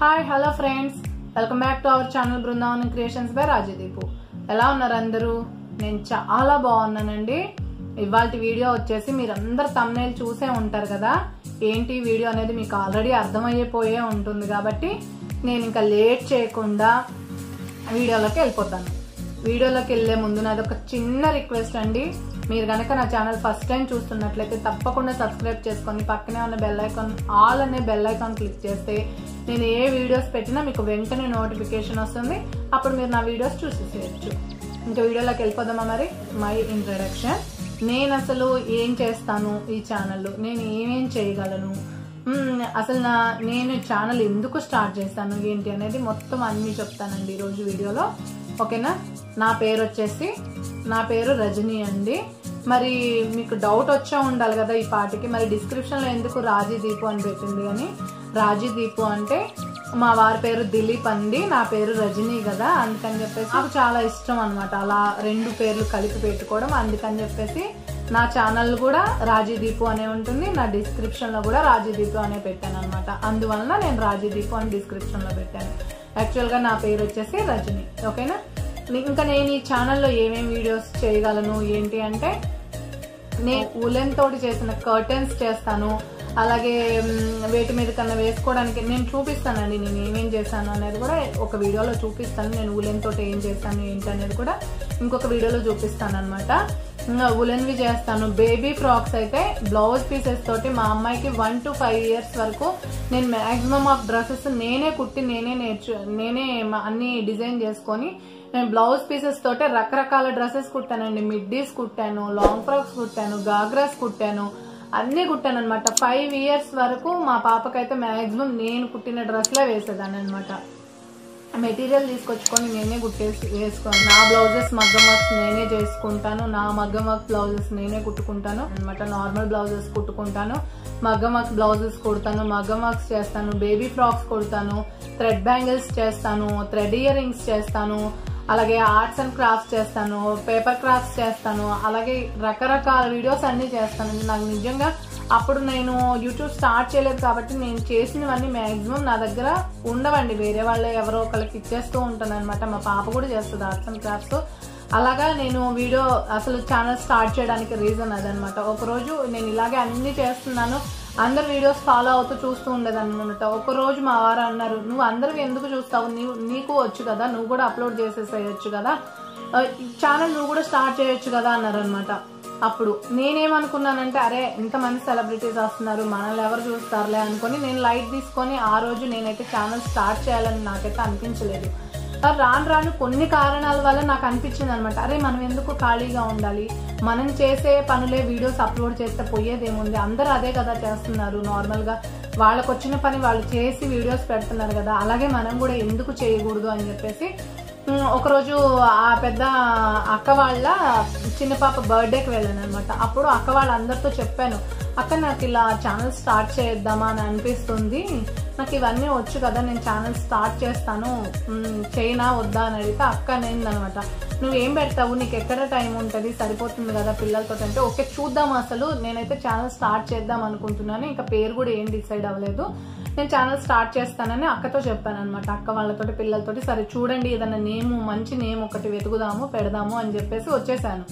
hi hello friends welcome back to our channel Brindavanam creations by Rajdeep ఎలా ఉన్నారు అందరూ నేను చాలా బాగున్నానండి ఇవాళ వీడియో వచ్చేసి మీరందరు తమ్నేల్ చూసే ఉంటారు కదా ఏంటి వీడియో అనేది మీకు ఆల్రెడీ అర్థమయ్యిపోయే ఉంటుంది కాబట్టి నేను ఇంకా లేట్ చేయకుండా వీడియోలోకి వెళ్ళిపోతాను వీడియోలోకి వెళ్ళే ముందు నాది ఒక చిన్న రిక్వెస్ట్ అండి మీరు కనుక నా ఛానల్ ఫస్ట్ టైం చూస్తున్నట్లయితే తప్పకుండా సబ్స్క్రైబ్ చేసుకొని పక్కనే ఉన్న బెల్ ఐకాన్ ఆల్ అనే బెల్ ఐకాన్ క్లిక్ చేస్తే నేను ఏ వీడియోస్ పెట్టినా మీకు వెంటనే నోటిఫికేషన్ వస్తుంది అప్పుడు మీరు నా వీడియోస్ చూసేసేయచ్చు ఇంకా వీడియోలోకి వెళ్ళిపోదామా మరి మై ఇంట్రడక్షన్ నేను అసలు ఏం చేస్తాను ఈ ఛానల్లో నేను ఏమేం చేయగలను మ్మ్, అసలు నా నేను ఛానల్ ఎందుకు స్టార్ట్ చేశాను ఏంటి అనేది మొత్తం అన్నీ చెప్తానండి ఈరోజు వీడియోలో ఓకేనా నా పేరు వచ్చేసి నా పేరు రజనీ అండి మరి మీకు డౌట్ వచ్చే ఉండాలి కదా ఈ పాటికి మరి డిస్క్రిప్షన్లో ఎందుకు రాజీ దీపు అని పెట్టింది అని రాజీ దీపు అంటే మా వారి పేరు దిలీప్ అండి నా పేరు రజనీ కదా అందుకని చెప్పేసి నాకు చాలా ఇష్టం అనమాట అలా రెండు పేర్లు కలిపి పెట్టుకోవడం అందుకని చెప్పేసి నా ఛానల్ కూడా రాజీదీపు అనే ఉంటుంది నా డిస్క్రిప్షన్ లో కూడా రాజీదీపు అనే పెట్టాను అనమాట అందువలన నేను రాజీదీపు అని డిస్క్రిప్షన్ లో పెట్టాను యాక్చువల్ గా నా పేరు వచ్చేసి రజని ఓకేనా ఇంకా నేను ఈ ఛానల్లో ఏమేమి వీడియోస్ చేయగలను ఏంటి అంటే నేను ఉలెన్ తోటి చేసిన కర్టన్స్ చేస్తాను అలాగే మ్, వేటి మీద కన్నా వేసుకోవడానికి నేను చూపిస్తానండి నేను ఏమేం చేశాను అనేది కూడా ఒక వీడియోలో చూపిస్తాను నేను ఉలెన్ తోటి ఏం చేస్తాను ఏంటి అనేది కూడా ఇంకొక వీడియోలో చూపిస్తాను అనమాట ఉలెన్వి చేస్తాను బేబీ ఫ్రాక్స్ అయితే బ్లౌజ్ పీసెస్ తోటి మా అమ్మాయికి వన్ టు ఫైవ్ ఇయర్స్ వరకు నేను మాక్సిమం ఆఫ్ డ్రెస్సెస్ నేనే కుట్టి నేనే నేర్చు నేనే మా- అన్ని డిజైన్ చేసుకొని నేను బ్లౌజ్ పీసెస్ తోటే రకరకాల డ్రెస్సెస్ కుట్టానండి మిడ్డీస్ కుట్టాను లాంగ్ ఫ్రాక్స్ కుట్టాను గాగ్రాస్ కుట్టాను అన్నీ కుట్టాను అనమాట ఫైవ్ ఇయర్స్ వరకు మా పాపకైతే మాక్సిమం నేను కుట్టిన డ్రెస్లే వేసేదాన్ని అనమాట మెటీరియల్ తీసుకొచ్చుకొని నేనే కుట్టేసి వేసుకోను నా బ్లౌజెస్ మగ్గం వర్క్స్ నేనే చేసుకుంటాను నా మగ్గం వర్క్ బ్లౌజెస్ నేనే కుట్టుకుంటాను అనమాట నార్మల్ బ్లౌజెస్ కుట్టుకుంటాను మగ్గం వర్క్ బ్లౌజెస్ కుడతాను మగ్గం వర్క్స్ చేస్తాను బేబీ ఫ్రాక్స్ కుడతాను థ్రెడ్ బ్యాంగిల్స్ చేస్తాను థ్రెడ్ ఇయర్ రింగ్స్ చేస్తాను అలాగే ఆర్ట్స్ అండ్ క్రాఫ్ట్స్ చేస్తాను పేపర్ క్రాఫ్ట్స్ చేస్తాను అలాగే రకరకాల వీడియోస్ అన్ని చేస్తాను నాకు నిజంగా అప్పుడు నేను యూట్యూబ్ స్టార్ట్ చేయలేదు కాబట్టి నేను చేసినవన్నీ మాక్సిమం నా దగ్గర ఉండవండి వేరే వాళ్ళు ఎవరో ఒకరికి ఇచ్చేస్తూ ఉంటాను అనమాట మా పాప కూడా చేస్తుంది ఆర్ట్స్ అండ్ క్రాఫ్ట్స్ అలాగా నేను వీడియో అసలు ఛానల్ స్టార్ట్ చేయడానికి రీజన్ అదనమాట ఒకరోజు నేను ఇలాగే అన్ని చేస్తున్నాను అందరు వీడియోస్ ఫాలో అవుతూ చూస్తూ ఉండేదన్నమాట ఒక రోజు మా వారు అన్నారు నువ్వు అందరికి ఎందుకు చూస్తావు నీవు నీకు వచ్చు కదా నువ్వు కూడా అప్లోడ్ చేసేసేయచ్చు కదా ఛానల్ నువ్వు కూడా స్టార్ట్ చేయొచ్చు కదా అన్నారు అనమాట అప్పుడు నేనేమనుకున్నానంటే అరే ఇంతమంది సెలబ్రిటీస్ వస్తున్నారు మనల్ని ఎవరు చూస్తారులే అనుకొని నేను లైట్ తీసుకొని ఆ రోజు నేనైతే ఛానల్ స్టార్ట్ చేయాలని నాకైతే అనిపించలేదు మరి రాను రాను కొన్ని కారణాల వల్ల నాకు అనిపించింది అనమాట అరే మనం ఎందుకు ఖాళీగా ఉండాలి మనం చేసే పనులే వీడియోస్ అప్లోడ్ చేస్తే పోయేది ఏముంది అందరూ అదే కదా చేస్తున్నారు నార్మల్గా వాళ్ళకు వచ్చిన పని వాళ్ళు చేసి వీడియోస్ పెడుతున్నారు కదా అలాగే మనం కూడా ఎందుకు చేయకూడదు అని చెప్పేసి ఉమ్, ఒకరోజు ఆ పెద్ద అక్క వాళ్ళ చిన్న పాప బర్త్డేకి వెళ్ళాను అనమాట అప్పుడు అక్క వాళ్ళందరితో చెప్పాను అక్క నాకు ఇలా ఛానల్ స్టార్ట్ చేద్దామా అని అనిపిస్తుంది నాకు ఇవన్నీ వచ్చు కదా నేను ఛానల్ స్టార్ట్ చేస్తాను ఉమ్, చేయనా వద్దా అని అడిగితే అక్క అనేది అనమాట నువ్వేం పెడతావు నీకు ఎక్కడ టైం ఉంటుంది సరిపోతుంది కదా పిల్లలతో అంటే ఓకే చూద్దాం అసలు నేనైతే ఛానల్ స్టార్ట్ చేద్దాం అనుకుంటున్నాను ఇంకా పేరు కూడా ఏం డిసైడ్ అవ్వలేదు నేను ఛానల్ స్టార్ట్ చేస్తానని అక్కతో చెప్పాను అనమాట అక్క వాళ్ళతోటి పిల్లలతోటి సరే చూడండి ఏదైనా నేమ్ మంచి నేమ్ ఒకటి వెతుకుదాము పెడదాము అని చెప్పేసి వచ్చేసాను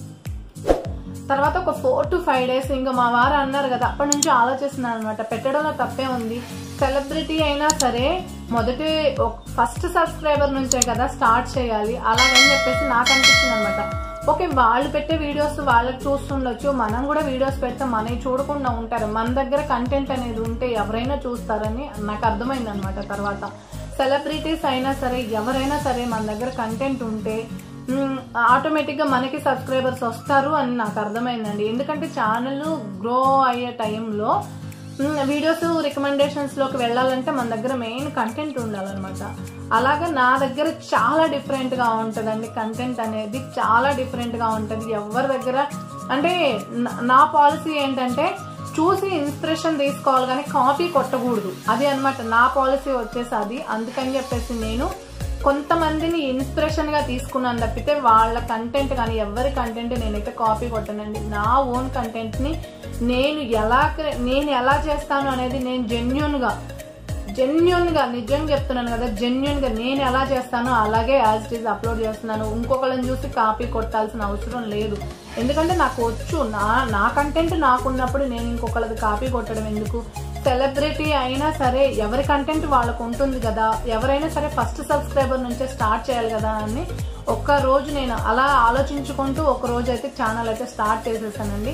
తర్వాత ఒక ఫోర్ టు ఫైవ్ డేస్ ఇంకా మా వారు అన్నారు కదా అప్పటి నుంచి ఆలోచిస్తున్నాను అనమాట పెట్టడంలో తప్పే ఉంది సెలబ్రిటీ అయినా సరే మొదటి ఫస్ట్ సబ్స్క్రైబర్ నుంచే కదా స్టార్ట్ చేయాలి అలాగని చెప్పేసి నాకు అనిపించింది అనమాట ఓకే వాళ్ళు పెట్టే వీడియోస్ వాళ్ళకి చూస్తుండొచ్చు మనం కూడా వీడియోస్ పెడితే మనవి చూడకుండా ఉంటారు మన దగ్గర కంటెంట్ అనేది ఉంటే ఎవరైనా చూస్తారని నాకు అర్థమైంది అనమాట తర్వాత సెలబ్రిటీస్ అయినా సరే ఎవరైనా సరే మన దగ్గర కంటెంట్ ఉంటే ఆటోమేటిక్గా మనకి సబ్స్క్రైబర్స్ వస్తారు అని నాకు అర్థమైందండి ఎందుకంటే ఛానల్ గ్రో అయ్యే టైంలో వీడియోస్ రికమెండేషన్స్ లోకి వెళ్ళాలంటే మన దగ్గర మెయిన్ కంటెంట్ ఉండాలన్నమాట అలాగా నా దగ్గర చాలా డిఫరెంట్ గా ఉంటుందండి కంటెంట్ అనేది చాలా డిఫరెంట్ గా ఉంటుంది ఎవరి దగ్గర అంటే నా- నా పాలసీ ఏంటంటే చూసి ఇన్స్పిరేషన్ తీసుకోవాలి కానీ కాపీ కొట్టకూడదు అది అన్నమాట నా పాలసీ వచ్చేసి అది అందుకని చెప్పేసి నేను కొంతమందిని ఇన్స్పిరేషన్ గా తీసుకున్నాను తప్పితే వాళ్ళ కంటెంట్ కానీ ఎవరి కంటెంట్ నేనైతే కాపీ కొట్టనండి నా ఓన్ కంటెంట్ ని నేను ఎలా క్రి- నేను ఎలా చేస్తాను అనేది నేను జెన్యున్ గా జెన్యున్ గా నిజంగా చెప్తున్నాను కదా జెన్యున్ గా నేను ఎలా చేస్తానో అలాగే యాజ్ ఇట్ ఈజ్ అప్లోడ్ చేస్తున్నాను ఇంకొకళ్ళని చూసి కాపీ కొట్టాల్సిన అవసరం లేదు ఎందుకంటే నాకు వచ్చు నా నా కంటెంట్ నాకున్నప్పుడు నేను ఇంకొకళ్ళది కాపీ కొట్టడం ఎందుకు సెలబ్రిటీ అయినా సరే ఎవరి కంటెంట్ వాళ్ళకు ఉంటుంది కదా ఎవరైనా సరే ఫస్ట్ సబ్స్క్రైబర్ నుంచే స్టార్ట్ చేయాలి కదా అని ఒక్క రోజు నేను అలా ఆలోచించుకుంటూ ఒక రోజు అయితే ఛానల్ అయితే స్టార్ట్ చేసేసానండి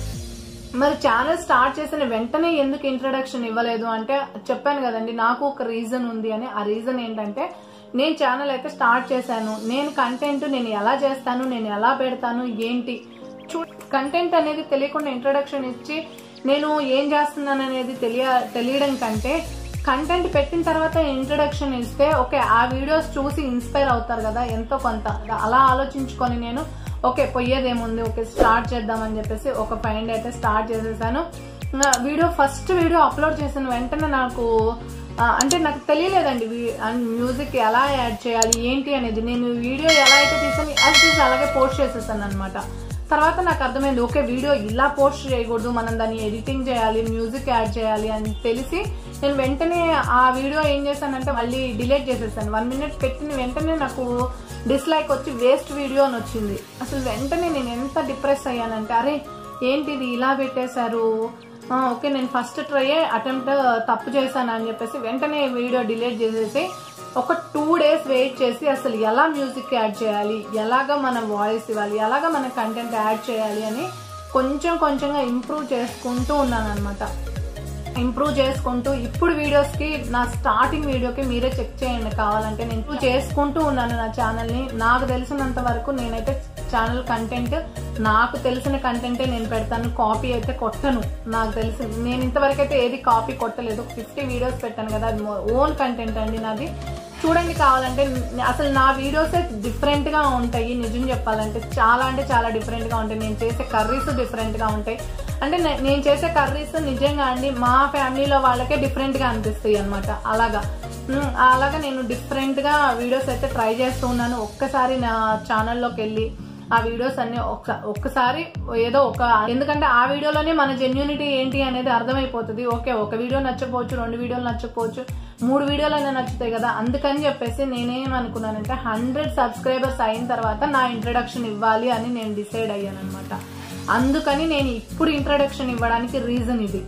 మరి ఛానల్ స్టార్ట్ చేసిన వెంటనే ఎందుకు ఇంట్రడక్షన్ ఇవ్వలేదు అంటే చెప్పాను కదండి నాకు ఒక రీజన్ ఉంది అని ఆ రీజన్ ఏంటంటే నేను ఛానల్ అయితే స్టార్ట్ చేశాను నేను కంటెంట్ నేను ఎలా చేస్తాను నేను ఎలా పెడతాను ఏంటి చూ కంటెంట్ అనేది తెలియకుండా ఇంట్రడక్షన్ ఇచ్చి నేను ఏం చేస్తున్నాను అనేది తెలియ తెలియడం కంటే కంటెంట్ పెట్టిన తర్వాత ఇంట్రడక్షన్ ఇస్తే ఓకే ఆ వీడియోస్ చూసి ఇన్స్పైర్ అవుతారు కదా ఎంతో కొంత అలా ఆలోచించుకొని నేను ఓకే పోయేదేముంది ఓకే స్టార్ట్ చేద్దామని చెప్పేసి ఒక ఫైండ్ అయితే స్టార్ట్ చేసేసాను ఇంకా వీడియో ఫస్ట్ వీడియో అప్లోడ్ చేసిన వెంటనే నాకు ఆ, అంటే నాకు తెలియలేదండి మ్యూజిక్ ఎలా యాడ్ చేయాలి ఏంటి అనేది నేను వీడియో ఎలా అయితే తీసాను అది తీసి అలాగే పోస్ట్ చేసేసాను అనమాట తర్వాత నాకు అర్థమైంది ఓకే వీడియో ఇలా పోస్ట్ చేయకూడదు మనం దాన్ని ఎడిటింగ్ చేయాలి మ్యూజిక్ యాడ్ చేయాలి అని తెలిసి నేను వెంటనే ఆ వీడియో ఏం చేశానంటే మళ్ళీ డిలీట్ చేసేసాను వన్ మినిట్ పెట్టిన వెంటనే నాకు డిస్లైక్ వచ్చి వేస్ట్ వీడియో అని వచ్చింది అసలు వెంటనే నేను ఎంత డిప్రెస్ అయ్యానంటే అరే ఏంటిది ఇలా పెట్టేశారు ఆ, ఓకే నేను ఫస్ట్ ట్రై అటెంప్ట్ తప్పు చేశాను అని చెప్పేసి వెంటనే వీడియో డిలీట్ చేసేసి ఒక టూ డేస్ వెయిట్ చేసి అసలు ఎలా మ్యూజిక్ యాడ్ చేయాలి ఎలాగ మన వాయిస్ ఇవ్వాలి ఎలాగ మన కంటెంట్ యాడ్ చేయాలి అని కొంచెం కొంచెంగా ఇంప్రూవ్ చేసుకుంటూ ఉన్నాను అనమాట ఇంప్రూవ్ చేసుకుంటూ ఇప్పుడు వీడియోస్ కి నా స్టార్టింగ్ వీడియోకి మీరే చెక్ చేయండి కావాలంటే నేను improve చేసుకుంటూ ఉన్నాను నా ఛానల్ ని నాకు తెలిసినంత వరకు నేనైతే ఛానల్ కంటెంట్ నాకు తెలిసిన కంటెంటే నేను పెడతాను కాపీ అయితే కొట్టను నాకు తెలిసి నేను ఇంతవరకు అయితే ఏది కాపీ కొట్టలేదు ఫిఫ్టీ వీడియోస్ పెట్టాను కదా అది ఓన్ కంటెంట్ అండి నాది చూడండి కావాలంటే న- అసలు నా వీడియోస్ డిఫరెంట్ గా ఉంటాయి నిజం చెప్పాలంటే చాలా అంటే చాలా డిఫరెంట్ గా ఉంటాయి నేను చేసే కర్రీస్ డిఫరెంట్ గా ఉంటాయి అంటే నే- నేను చేసే కర్రీస్ నిజంగా అండి మా ఫ్యామిలీలో వాళ్ళకే డిఫరెంట్ గా అనిపిస్తాయి అనమాట అలాగా ఉమ్, అలాగా నేను డిఫరెంట్ గా వీడియోస్ అయితే ట్రై చేస్తూ ఉన్నాను ఒక్కసారి నా ఛానల్లోకి వెళ్ళి ఆ వీడియోస్ అన్ని ఒక్క ఒక్కసారి ఏదో ఒక ఎందుకంటే ఆ వీడియోలోనే మన జెన్యూనిటీ ఏంటి అనేది అర్థమైపోతుంది ఓకే ఒక వీడియో నచ్చకపోవచ్చు రెండు వీడియోలు నచ్చకపోవచ్చు మూడు వీడియోలైనా నచ్చుతాయి కదా అందుకని చెప్పేసి నేనేమనుకున్నానంటే హండ్రెడ్ సబ్స్క్రైబర్స్ అయిన తర్వాత నా ఇంట్రడక్షన్ ఇవ్వాలి అని నేను డిసైడ్ అయ్యాను అనమాట అందుకని నేను ఇప్పుడు ఇంట్రడక్షన్ ఇవ్వడానికి రీజన్ ఇది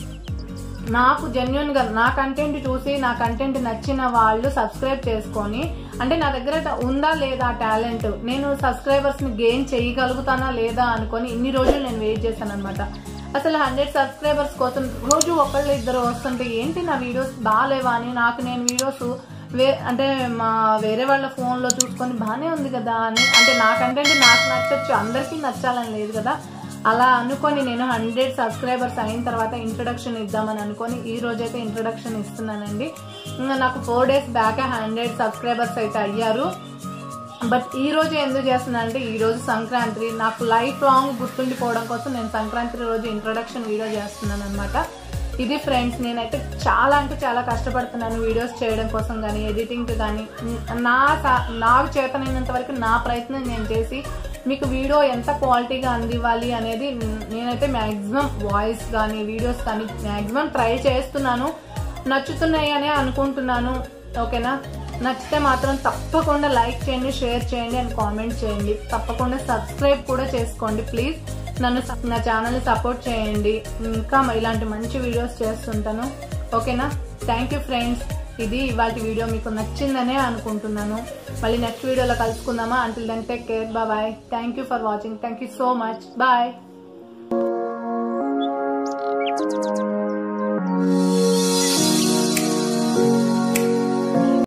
నాకు జెన్యున్ గా నా కంటెంట్ చూసి నా కంటెంట్ నచ్చిన వాళ్ళు సబ్స్క్రైబ్ చేసుకొని అంటే నా దగ్గర ఉందా లేదా టాలెంట్ నేను సబ్స్క్రైబర్స్ ని గెయిన్ చేయగలుగుతానా లేదా అనుకొని ఇన్ని రోజులు నేను వెయిట్ చేశాను అనమాట అసలు హండ్రెడ్ సబ్స్క్రైబర్స్ కోసం రోజు ఒకళ్ళు ఇద్దరు వస్తుంటే ఏంటి నా వీడియోస్ బాగాలేవా అని నాకు నేను వీడియోస్ వే అంటే మా వేరే వాళ్ళ ఫోన్లో చూసుకొని బాగానే ఉంది కదా అని అంటే నా కంటెంట్ నాకు నచ్చచ్చు అందరికీ నచ్చాలని లేదు కదా అలా అనుకొని నేను హండ్రెడ్ సబ్స్క్రైబర్స్ అయిన తర్వాత ఇంట్రొడక్షన్ ఇద్దామని అనుకొని ఈ రోజైతే ఇంట్రొడక్షన్ ఇస్తున్నానండి ఇంకా నాకు four days back hundred subscribers అయితే అయ్యారు బట్ ఈ రోజు ఎందుకు చేస్తున్నాను అంటే ఈ రోజు సంక్రాంతి నాకు లైఫ్ లాంగ్ గుర్తుండిపోవడం కోసం నేను సంక్రాంతి రోజు ఇంట్రొడక్షన్ వీడియో చేస్తున్నాను అనమాట ఇది ఫ్రెండ్స్ నేనైతే చాలా అంటే చాలా కష్టపడుతున్నాను వీడియోస్ చేయడం కోసం కానీ ఎడిటింగ్ కానీ నా సా- నాకు చేతనైనంత వరకు నా ప్రయత్నం నేను చేసి మీకు వీడియో ఎంత క్వాలిటీగా అందివ్వాలి అనేది నేనైతే మ్యాక్సిమం వాయిస్ కానీ వీడియోస్ కానీ మ్యాక్సిమం ట్రై చేస్తున్నాను నచ్చుతున్నాయి అనే అనుకుంటున్నాను ఓకేనా నచ్చితే మాత్రం తప్పకుండా లైక్ చేయండి షేర్ చేయండి అండ్ కామెంట్ చేయండి తప్పకుండా సబ్స్క్రైబ్ కూడా చేసుకోండి ప్లీజ్ నన్ను స- నా ఛానల్ని సపోర్ట్ చేయండి ఇంకా ఇలాంటి మంచి వీడియోస్ చేస్తుంటాను ఓకేనా థ్యాంక్ యూ ఫ్రెండ్స్ ఇది ఇవాళ వీడియో మీకు నచ్చిందనే అనుకుంటున్నాను మళ్ళీ నెక్స్ట్ వీడియోలో కలుసుకుందామా until then take care bye thank you for watching thank you so much bye